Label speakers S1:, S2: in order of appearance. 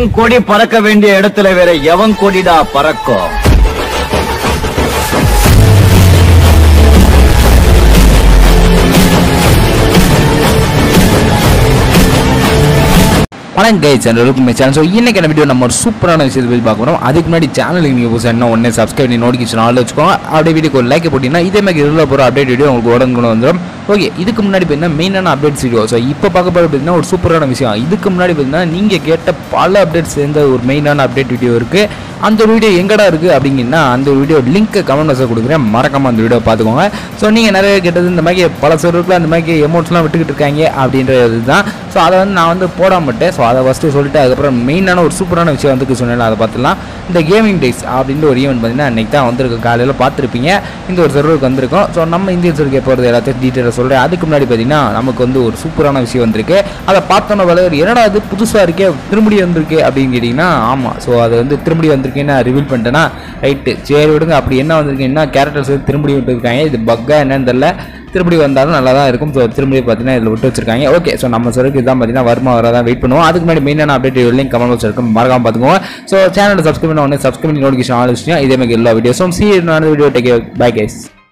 S1: என் கொடி பறக்க வேண்டிய இடத்துல வேற எவன் கொடிடா பறக்கும்
S2: வணக்கம் guys and welcome my channel so இன்னைக்கான வீடியோ நம்ம ஒரு சூப்பரான விஷயத்தை பற்றி பார்க்க போகிறோம் அதுக்கு முன்னாடி சேனலுக்கு நீங்கள் புதுசாக என்ன ஒன்றே சப்ஸ்கிரைப் பண்ணி நோட்டிஃபிகேஷன் ஆள் வச்சுக்கோங்க அப்படியே வீடியோக்கு ஒரு லைக் போட்டிங்கன்னா இதே மாதிரி இதில் போகிற அப்டேட் வீடியோ உங்களுக்கு உடனே வந்துடும் ஓகே இதுக்கு முன்னாடி பார்த்தீங்கன்னா மெயினான அப்டேட்ஸ் வீடியோ ஸோ இப்போ பார்க்க போகிறது பார்த்தீங்கன்னா ஒரு சூப்பரான விஷயம் இதுக்கு முன்னாடி பார்த்தீங்கன்னா நீங்கள் கேட்ட பல அப்டேட்ஸ் சேர்ந்த ஒரு மெயினான அப்டேட் வீடியோ இருக்குது அந்த வீடியோ எங்கடா இருக்குது அப்படிங்கன்னா அந்த வீடியோ லிங்க் கமெண்ட் பாக்ஸில் கொடுக்குறேன் மறக்காம அந்த வீடியோ பார்த்துக்கோங்க ஸோ நீங்கள் நிறைய கேட்டது இந்த மாதிரி பல சர்வருக்குள்ள அந்த மாதிரி எமௌண்ட்ஸ்லாம் விட்டுக்கிட்டு இருக்காங்க அப்படின்றது தான் ஸோ அதை வந்து நான் வந்து போடாம விட்டேன் ஸோ அதை ஃபஸ்ட்டு சொல்லிட்டு அதுக்கப்புறம் மெயினான ஒரு சூப்பரான விஷயம் வந்து சொன்னேன் அதை பார்த்துலாம் இந்த கேமிங் டேஸ் அப்படின்ற ஒரு ஈவெண்ட் பார்த்தீங்கன்னா அன்றைக்கி தான் வந்திருக்கு காலையில் பார்த்துருப்பீங்க இந்த ஒரு சர்வருக்கு வந்திருக்கோம் ஸோ நம்ம இந்தியன் சர்வருக்கு போகிறது எல்லாத்தையும் டீட்டெயிலாக சொல்கிறேன் அதுக்கு முன்னாடி பார்த்தீங்கன்னா நமக்கு வந்து ஒரு சூப்பரான விஷயம் வந்திருக்கு அதை பார்த்தோன்னே வளர் என்னடா அது புதுசாக இருக்கே திரும்படி வந்திருக்கு அப்படின்னு கேட்டிங்கன்னா ஆமாம் ஸோ அது வந்து திரும்படி வந்திருக்கேன்னு நான் ரிவீல் பண்ணிட்டேன்னா ரைட்டு சரி விடுங்க அப்படி என்ன வந்திருக்கீங்கன்னா கேரக்டர்ஸ் வந்து திரும்படி விட்டுருக்காங்க இது பக்கா என்னன்னு தெரில திரும்படி வந்தாலும் நல்லா தான் இருக்கும் ஸோ திரும்படி பார்த்தீங்கன்னா இதில் விட்டு வச்சிருக்காங்க ஓகே ஸோ நம்ம சருக்கு இதான் பார்த்தீங்கன்னா வருமா வராதான் வெயிட் பண்ணுவோம் அதுக்கு முன்னாடி மெயினான அப்டேட் லிங்க் கமெண்ட் பாக்ஸ் இருக்கும் மறக்காம பார்த்துக்கோங்க ஸோ சேனலை சப்ஸ்கிரைப் பண்ண உடனே சப்ஸ்கிரைப் பண்ணி நோட்டிஃபிகேஷன் ஆல் வச்சுன்னா இதே மாதிரி எல்லா வீடியோஸும் see video take bye guys